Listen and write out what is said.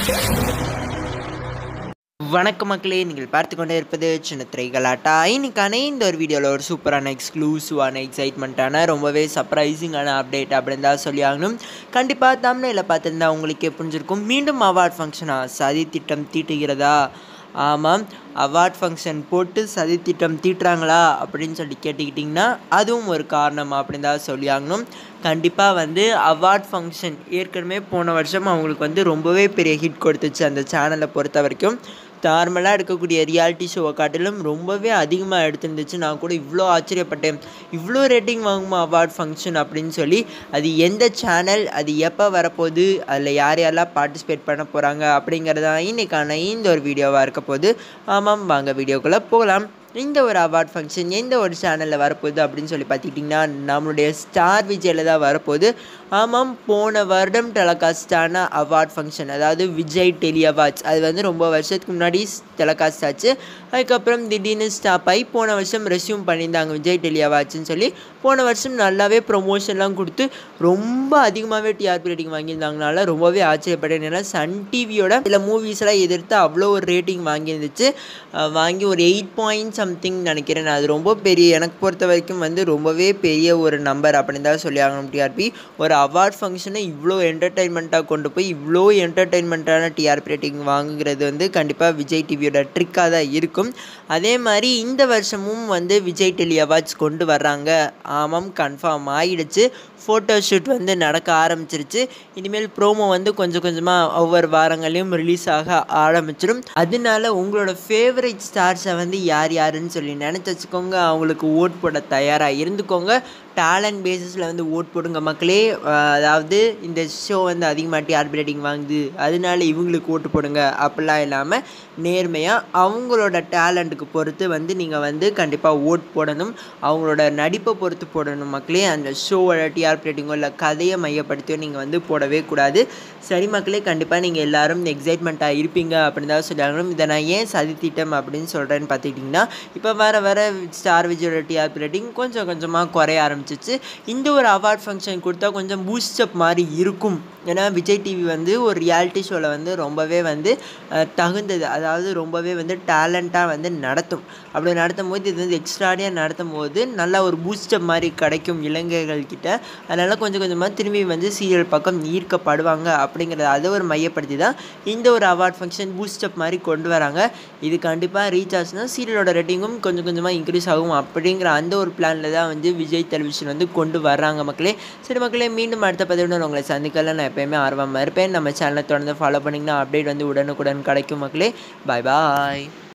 வணக்கம் மக்களே நீங்கள் பார்த்து கொண்டே இருப்பது சின்ன திரைகளாட்டா இன்னைக்கான இந்த ஒரு வீடியோவில் ஒரு சூப்பரான எக்ஸ்க்ளூசிவான எக்ஸைட்மெண்ட்டான ரொம்பவே சர்ப்ரைசிங்கான அப்டேட் அப்படின்னு தான் சொல்லி ஆகணும் கண்டிப்பாக தமிழில் பார்த்துருந்தா உங்களுக்கே புரிஞ்சிருக்கும் மீண்டும் அவார்ட் ஃபங்க்ஷனாக சதி திட்டம் தீட்டுகிறதா ஆமாம் அவார்ட் ஃபங்க்ஷன் போட்டு சதி திட்டம் தீட்டுறாங்களா அப்படின்னு சொல்லி கேட்டுக்கிட்டிங்கன்னா அதுவும் ஒரு காரணம் அப்படின்னு தான் சொல்லி ஆகணும் கண்டிப்பாக வந்து அவார்ட் ஃபங்க்ஷன் ஏற்கனவே போன வருஷம் அவங்களுக்கு வந்து ரொம்பவே பெரிய ஹிட் கொடுத்துச்சு அந்த சேனலை பொறுத்த வரைக்கும் நார்மலாக எடுக்கக்கூடிய ரியாலிட்டி ஷோவை காட்டிலும் ரொம்பவே அதிகமாக எடுத்துருந்துச்சு நான் கூட இவ்வளோ ஆச்சரியப்பட்டேன் இவ்வளோ ரேட்டிங் வாங்குமா அவார்ட் ஃபங்க்ஷன் அப்படின்னு சொல்லி அது எந்த சேனல் அது எப்போ வரப்போகுது அதில் யார் யாரெல்லாம் பார்ட்டிசிபேட் பண்ண போகிறாங்க அப்படிங்கிறதான் இன்றைக்கான இந்த ஒரு வீடியோவாக இருக்க போது ஆமாம் வாங்க வீடியோக்குள்ளே போகலாம் இந்த ஒரு அவார்ட் ஃபங்க்ஷன் எந்த ஒரு சேனலில் வரப்போகுது அப்படின்னு சொல்லி பார்த்துக்கிட்டிங்கன்னா நம்மளுடைய ஸ்டார் விஜயில் தான் வரப்போகுது ஆமாம் போன வருடம் டெலகாஸ்டான அவார்ட் ஃபங்க்ஷன் அதாவது விஜய் டெலி அவார்ட்ஸ் அது வந்து ரொம்ப வருஷத்துக்கு முன்னாடி டெலகாஸ்ட் ஆச்சு அதுக்கப்புறம் திடீர்னு ஸ்டாப் ஆகி போன வருஷம் ரெஸ்யூம் பண்ணியிருந்தாங்க விஜய் டெலி அவார்ட்ஸ்னு சொல்லி போன வருஷம் நல்லாவே ப்ரொமோஷன்லாம் கொடுத்து ரொம்ப அதிகமாகவே டிஆர்பி ரேட்டிங் வாங்கியிருந்தாங்கனால ரொம்பவே ஆச்சரியப்பட்டேன் ஏன்னா சன் டிவியோட சில மூவிஸ்லாம் எதிர்த்து அவ்வளோ ஒரு ரேட்டிங் வாங்கியிருந்துச்சு வாங்கி ஒரு எயிட் பாயிண்ட் சம்திங் நினைக்கிறேன் அது ரொம்ப பெரிய எனக்கு பொறுத்த வரைக்கும் வந்து ரொம்பவே பெரிய ஒரு நம்பர் அப்படின்னு தான் சொல்லி ஆகணும் டிஆர்பி ஒரு அவார்ட் ஃபங்க்ஷனை இவ்வளோ என்டர்டெயின்மெண்ட்டாக கொண்டு போய் இவ்வளோ என்டர்டெயின்மெண்ட்டான டிஆர்பி ரேட்டிங் வாங்குகிறது வந்து கண்டிப்பாக விஜய் டிவியோட ட்ரிக்காக தான் இருக்கும் அதே மாதிரி இந்த வருஷமும் வந்து விஜய் டெலி அவார்ட்ஸ் கொண்டு வர்றாங்க ஆமாம் கன்ஃபார்ம் ஆகிடுச்சு ஃபோட்டோ ஷூட் வந்து நடக்க ஆரம்பிச்சிருச்சு இனிமேல் ப்ரோமோ வந்து கொஞ்சம் கொஞ்சமாக ஒவ்வொரு வாரங்களையும் ரிலீஸ் ஆக ஆரம்பிச்சிடும் அதனால உங்களோட ஃபேவரட் ஸ்டார்ஸை வந்து யார் யாருன்னு சொல்லி நினச்சி வச்சுக்கோங்க அவங்களுக்கு ஓட் போட தயாராக இருந்துக்கோங்க டேலண்ட் பேசிஸில் வந்து ஓட் போடுங்க மக்களே அதாவது இந்த ஷோ வந்து அதிகமாக டிஆர்பி ரேட்டிங் வாங்குது அதனால இவங்களுக்கு ஓட்டு போடுங்க அப்படிலாம் இல்லாமல் நேர்மையாக அவங்களோட டேலண்ட்டுக்கு பொறுத்து வந்து நீங்கள் வந்து கண்டிப்பாக ஓட் போடணும் அவங்களோட நடிப்பை பொறுத்து போடணும் மக்களே அந்த ஷோவோட டிஆர்பி ரேட்டிங்கோ இல்லை கதையை மையப்படுத்தியோ நீங்கள் வந்து போடவே கூடாது சரி மக்களே கண்டிப்பாக நீங்கள் எல்லாரும் எக்ஸைட்மெண்ட்டாக இருப்பீங்க அப்படின்னு தான் சொல்லியாகணும் இதை நான் ஏன் சதி திட்டம் அப்படின்னு சொல்கிறேன்னு பார்த்துக்கிட்டிங்கன்னா இப்போ வர வர ஸ்டார் விஜயோட டிஆர்பி ரேட்டிங் கொஞ்சம் கொஞ்சமாக குறைய ஆரம்பிச்சிச்சு இந்த ஒரு அவார்ட் ஃபங்க்ஷன் கொடுத்தா கொஞ்சம் பூஸ்டப் மாதிரி இருக்கும் ஏன்னா விஜய் டிவி வந்து ஒரு ரியாலிட்டி ஷோவில் வந்து ரொம்பவே வந்து தகுந்தது அதாவது ரொம்பவே வந்து டேலண்ட்டாக வந்து நடத்தும் அப்படி நடத்தும் போது இது வந்து எக்ஸ்ட்ராடியாக நடத்தும் போது நல்லா ஒரு பூஸ்டப் மாதிரி கிடைக்கும் இளைஞர்கள்கிட்ட அதனால் கொஞ்சம் கொஞ்சமாக திரும்பி வந்து சீரியல் பக்கம் ஈர்க்கப்படுவாங்க அப்படிங்கிறத அதை ஒரு மையப்படுத்தி தான் இந்த ஒரு அவார்ட் ஃபங்க்ஷன் பூஸ்டப் மாதிரி கொண்டு வராங்க இது கண்டிப்பாக ரீச் ஆச்சுன்னா சீரியலோட ரேட்டிங்கும் கொஞ்சம் கொஞ்சமாக இன்க்ரீஸ் ஆகும் அப்படிங்கிற அந்த ஒரு பிளானில் தான் வந்து விஜய் டெலிவிஷன் வந்து கொண்டு வர்றாங்க மக்களே சரி மக்களே மீண்டும் அடுத்த பதிவுடன் உங்களை சந்திக்கலாம் நான் எப்போயுமே ஆர்வமாக இருப்பேன் நம்ம சேனலை தொடர்ந்து ஃபாலோ பண்ணிங்கன்னா அப்டேட் வந்து உடனுக்குடன் கிடைக்கும் மக்களே பாய் பாய்